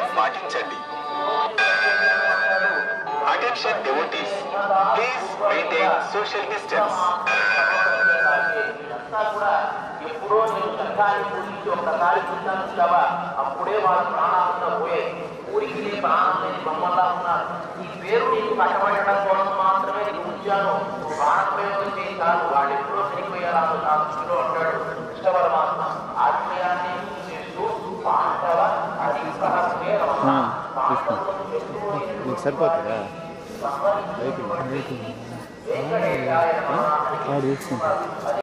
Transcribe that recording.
పాటించండి attention devotees please maintain social distance ఇదంతా కూడా ఎప్పుడో నేను సంఘాన్ని పూజించి ఒక్కసారి చూశాను చూసావా అప్పుడే వాళ్ళ ప్రాణాలంతా పోయాయి ఊరికి నీ ప్రాణం లేని బొమ్మల్లా ఉన్నారు ఈ పేరు నీకు కట్టబడడం కోసం మాత్రమే నేను ఉంచాను ప్రాణప్రయోగం చేయి చాలు వాళ్ళు ఎప్పుడో చనిపోయారు అసలు నా దృష్టిలో అంటాడు కృష్ణ పరమాత్మ ఆత్మీయాన్ని చేస్తూ పాండవ అది సహస్రే రమణ. పాండవులను ఎప్పుడూ నేను నీకు సరిపోతుందా సంహరించి వెయిటింగ్ వెంకటేశాయ నమః అని వాడు తీసుకుంటా